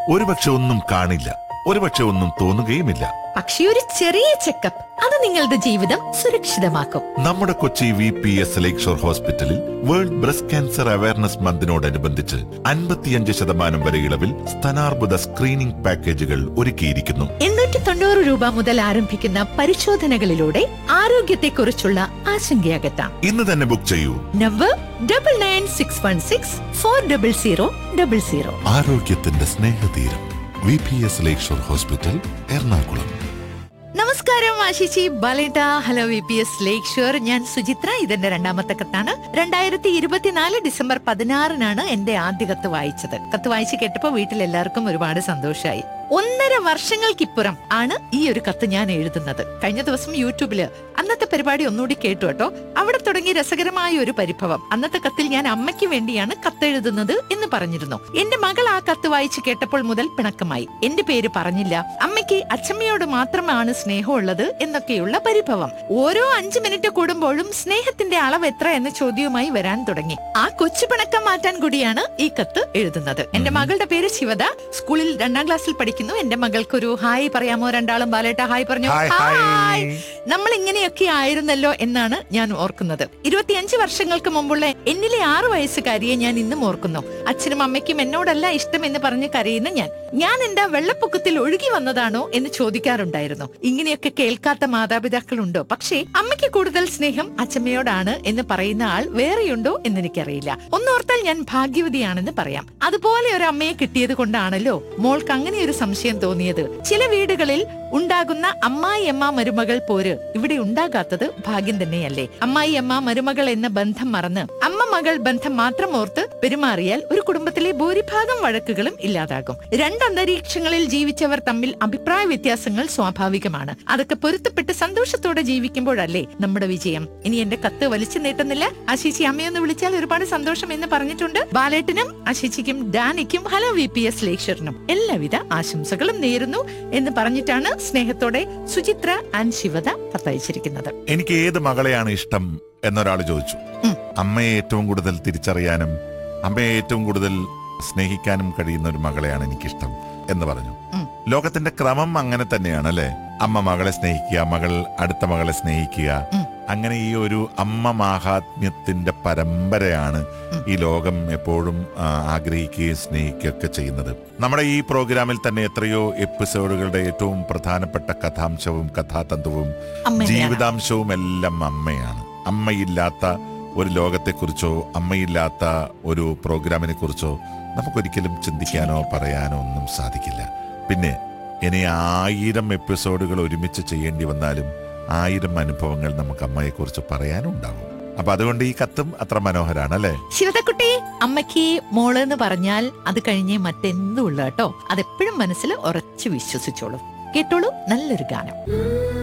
ഒരുപക്ഷെ ഒന്നും കാണില്ല ഒരുപക്ഷെ ഒന്നും തോന്നുകയുമില്ല പക്ഷേ ഒരു ചെറിയ ചെക്കപ്പ് അത് നിങ്ങളുടെ ജീവിതം സുരക്ഷിതമാക്കും നമ്മുടെ Kochi V P S lakeshore ഹോസ്പിറ്റലിൽ വേൾഡ് ബ്രസ്റ്റ് ക്യാൻസർ അവയർനെസ് മന്തിനോടനുബന്ധിച്ച് അൻപത്തിയഞ്ച് ശതമാനം വരെ ഇളവിൽ സ്ഥാനാർബുദ സ്ക്രീനിംഗ് പാക്കേജുകൾ ഒരുക്കിയിരിക്കുന്നു എണ്ണൂറ്റി തൊണ്ണൂറ് രൂപ മുതൽ ആരംഭിക്കുന്ന പരിശോധനകളിലൂടെ ആരോഗ്യത്തെക്കുറിച്ചുള്ള ആശങ്കയകറ്റാം ഇന്ന് തന്നെ ബുക്ക് ചെയ്യൂ number double nine six one six four double zero double zero ആരോഗ്യത്തിന്റെ സ്നേഹതീരം V P S lakeshore hospital Ernakulam നമസ്കാരം ആശിച്ചി ബലേട്ട hello V P S lakeshore ഞാൻ സുചിത്ര ഇതെന്റെ രണ്ടാമത്തെ കത്താണ് രണ്ടായിരത്തി ഇരുപത്തിനാല് ഡിസംബർ പതിനാറിനാണ് എന്റെ ആദ്യ കത്ത് വായിച്ചത് കത്ത് വായിച്ച് കേട്ടപ്പോ വീട്ടിൽ എല്ലാവർക്കും ഒരുപാട് സന്തോഷമായി ഒന്നര വർഷങ്ങൾക്കിപ്പുറം ആണ് ഈ ഒരു കത്ത് ഞാൻ എഴുതുന്നത് കഴിഞ്ഞ ദിവസം യൂട്യൂബില് അന്നത്തെ പരിപാടി ഒന്നുകൂടി കേട്ടു കേട്ടോ അവിടെ തുടങ്ങി രസകരമായ ഒരു പരിഭവം അന്നത്തെ കത്തിൽ ഞാൻ അമ്മയ്ക്ക് വേണ്ടിയാണ് കത്തെഴുതുന്നത് എന്ന് പറഞ്ഞിരുന്നു എന്റെ മകൾ ആ കത്ത് വായിച്ച് കേട്ടപ്പോൾ മുതൽ പിണക്കമായി എന്റെ പേര് പറഞ്ഞില്ല അമ്മയ്ക്ക് അച്ഛമ്മയോട് മാത്രമാണ് സ്നേഹമുള്ളത് എന്നൊക്കെയുള്ള പരിഭവം ഓരോ അഞ്ചു മിനിറ്റ് കൂടുമ്പോഴും സ്നേഹത്തിന്റെ അളവ് എത്ര എന്ന ചോദ്യവുമായി വരാൻ തുടങ്ങി ആ കൊച്ചു പിണക്കം മാറ്റാൻ കൂടിയാണ് ഈ കത്ത് എഴുതുന്നത് എന്റെ മകളുടെ പേര് ശിവദ സ്കൂളിൽ രണ്ടാം ക്ലാസ്സിൽ പഠിക്കുന്നു എന്റെ മകൾക്കൊരു ഹായ് പറയാമോ രണ്ടാളും ബാലേട്ട ഹായ് പറഞ്ഞു ഹായ്, ഹായ്. നമ്മൾ ഇങ്ങനെയൊക്കെ ആയിരുന്നല്ലോ എന്നാണ് ഞാൻ ഓർക്കുന്നത് ഇരുപത്തിയഞ്ച് വർഷങ്ങൾക്ക് മുമ്പുള്ള എന്നിലെ ആറു വയസ്സുകാരിയെ ഞാൻ ഇന്നും ഓർക്കുന്നു അച്ഛനും അമ്മയ്ക്കും എന്നോടല്ല ഇഷ്ടം എന്ന് പറഞ്ഞ് കരയുന്ന ഞാൻ ഞാൻ എന്താ വെള്ളപ്പൊക്കത്തിൽ ഒഴുകി വന്നതാണോ എന്ന് ചോദിക്കാറുണ്ടായിരുന്നു ഇങ്ങനെയൊക്കെ കേൾക്കാത്ത മാതാപിതാക്കളുണ്ടോ പക്ഷേ അമ്മയ്ക്ക് കൂടുതൽ സ്നേഹം അച്ഛമ്മയോടാണ് എന്ന് പറയുന്ന ആൾ വേറെയുണ്ടോ എന്ന് എനിക്കറിയില്ല ഒന്നോർത്താൽ ഞാൻ ഭാഗ്യവതിയാണെന്ന് പറയാം അതുപോലെ ഒരു അമ്മയെ കിട്ടിയത് കൊണ്ടാണല്ലോ മോൾക്ക് അങ്ങനെ ഒരു സംശയം തോന്നിയത് ചില വീടുകളിൽ ഉണ്ടാകുന്ന അമ്മായി അമ്മ മരുമകൾ പോര് ഇവിടെ ഉണ്ടാകാത്തത് ഭാഗ്യം തന്നെയല്ലേ അമ്മായി അമ്മ മരുമകൾ എന്ന ബന്ധം മറന്ന് അമ്മ മകൾ ബന്ധം മാത്രം ഓർത്ത് പെരുമാറിയാൽ ഒരു കുടുംബത്തിലെ ഭൂരിഭാഗം വഴക്കുകളും ഇല്ലാതാകും രണ്ട് അന്തരീക്ഷങ്ങളിൽ ജീവിച്ചവർ തമ്മിൽ അഭിപ്രായ വ്യത്യാസങ്ങൾ സ്വാഭാവികമാണ് അതൊക്കെ പൊരുത്തപ്പെട്ട് സന്തോഷത്തോടെ ജീവിക്കുമ്പോഴല്ലേ നമ്മുടെ വിജയം ഇനി എന്റെ കത്ത് വലിച്ചു നീട്ടുന്നില്ല ആശിച്ചി അമ്മയൊന്ന് വിളിച്ചാൽ ഒരുപാട് സന്തോഷം എന്ന് പറഞ്ഞിട്ടുണ്ട് ബാലേട്ടനും ആശിച്ചിക്കും ഡാനിക്കും ഹലോ വി പി എസ് ലേക്ഷറിനും എല്ലാവിധ ആശംസകളും നേരുന്നു എന്ന് പറഞ്ഞിട്ടാണ് സ്നേഹത്തോടെ സുചിത്ര ആൻഡ് ശിവത കത്തയച്ചിരിക്കുന്നത് എനിക്ക് ഏത് മകളെയാണ് ഇഷ്ടം എന്നൊരാൾ ചോദിച്ചു ഉം. അമ്മയെ ഏറ്റവും കൂടുതൽ തിരിച്ചറിയാനും അമ്മയെ ഏറ്റവും കൂടുതൽ സ്നേഹിക്കാനും കഴിയുന്ന ഒരു മകളെയാണ് എനിക്കിഷ്ടം എന്ന് പറഞ്ഞു ഉം. ലോകത്തിന്റെ ക്രമം അങ്ങനെ തന്നെയാണ് അല്ലെ അമ്മ മകളെ സ്നേഹിക്കുക മകൾ അടുത്ത മകളെ സ്നേഹിക്കുക ഉം. അങ്ങനെ ഈ ഒരു അമ്മ മാഹാത്മ്യത്തിന്റെ പരമ്പരയാണ് ഉം. ഈ ലോകം എപ്പോഴും ആ, ആഗ്രഹിക്കുകയും സ്നേഹിക്കുകയൊക്കെ ചെയ്യുന്നത് നമ്മുടെ ഈ പ്രോഗ്രാമിൽ തന്നെ എത്രയോ എപ്പിസോഡുകളുടെ ഏറ്റവും പ്രധാനപ്പെട്ട കഥാംശവും കഥാതന്തുവും അമ്മ ജീവിതാംശവും എല്ലാം അമ്മയാണ് അമ്മയില്ലാത്ത ഒരു ലോകത്തെക്കുറിച്ചോ അമ്മയില്ലാത്ത ഒരു പ്രോഗ്രാമിനെ കുറിച്ചോ നമുക്കൊരിക്കലും ചിന്തിക്കാനോ പറയാനോ ഒന്നും സാധിക്കില്ല പിന്നെ ഇനി ആയിരം എപ്പിസോഡുകൾ ഒരുമിച്ച് ചെയ്യേണ്ടി വന്നാലും ആയിരം അനുഭവങ്ങൾ നമുക്ക് അമ്മയെക്കുറിച്ച് പറയാനും ഉണ്ടാവും അപ്പൊ അതുകൊണ്ട് ഈ കത്തും അത്ര മനോഹരാണ് അല്ലേ ശിവതക്കുട്ടി അമ്മയ്ക്ക് മോള് എന്ന് പറഞ്ഞാൽ അത് കഴിഞ്ഞേ മറ്റെന്തും ഉള്ള കേട്ടോ അതെപ്പോഴും മനസ്സിൽ ഉറച്ചു വിശ്വസിച്ചോളൂ കേട്ടോളൂ നല്ലൊരു ഗാനം